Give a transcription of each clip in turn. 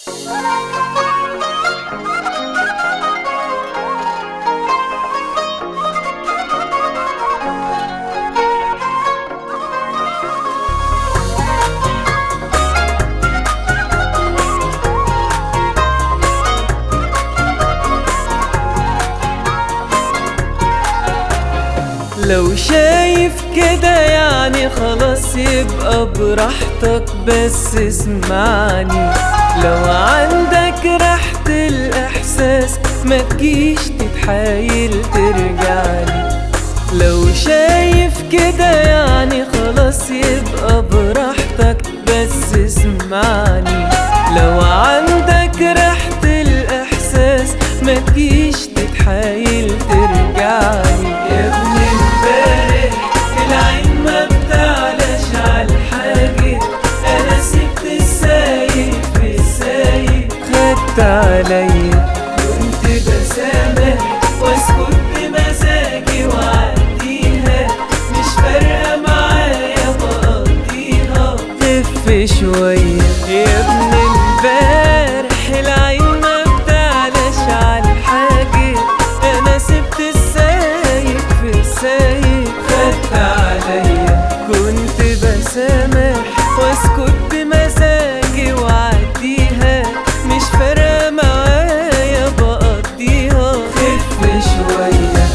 لو شايف كده يعني خلاص يبقى براحتك بس اسمعني لو عندك ريحة الإحساس ما تجيش تتحايل ترجعلي لو شايف كده يعني خلاص يبقى براحتك بس اسمعني لو عندك ريحة الإحساس ما تجيش تتحايل ترجعلي يا ابن امبارح العين ما بتعلاش عالحاجة أنا سبت السايق في السايق خدت عليا كنت بسامح واسكت بمزاجي وأعديها مش فارقة معايا بقضيها خف شوية يا ابن امبارح العين ما بتعلاش عالحاجة أنا سبت السايق في السايق خدت عليا كنت بسامح واسكت بمزاجي وأعديها مش فارقة معايا بقضيها خف شوية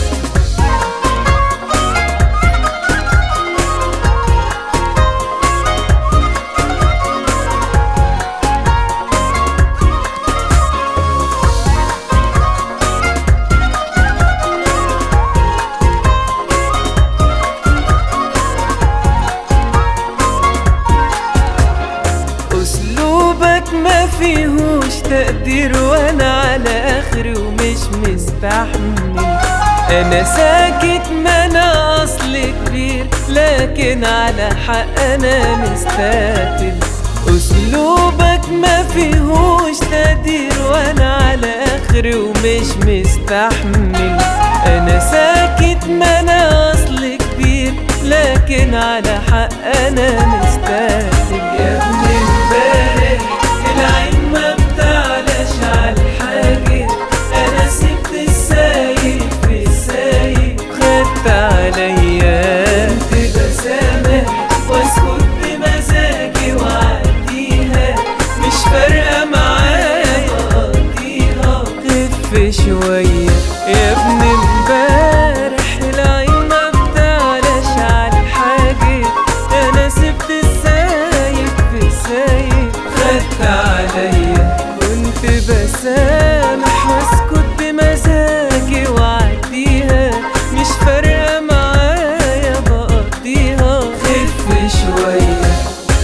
اسلوبك ما فيهوش تقدير وانا على اخري ومش مستحمل انا ساكت ما انا اصل كبير لكن على حق انا مستقل اسلوبك ما فيهوش تقدير وانا على اخري ومش مستحمل انا ساكت ما انا اصل كبير لكن على حق انا مستقل يا ابن امبارح العين ما بتعلاش عالحاجة انا سبت السايق في السايق خدت عليا كنت بسامح واسكت بمزاجي واعديها مش فارقة معايا بقضيها خف شوية يا ابن امبارح العين ما بتعلاش عالحاجة انا سبت السايق في السايق خدت عليا كنت بسامح واسكت بمزاجي واعديها مش فارقة معايا بقضيها خف شوية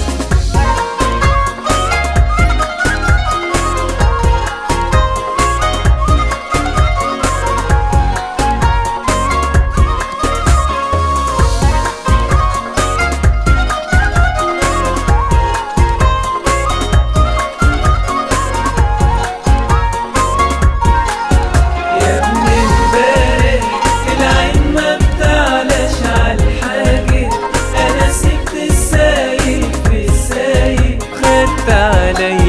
يا ابن امبارح العين ما بتعلاش عالحاجة أنا سبت السايق في السايق خدت عليا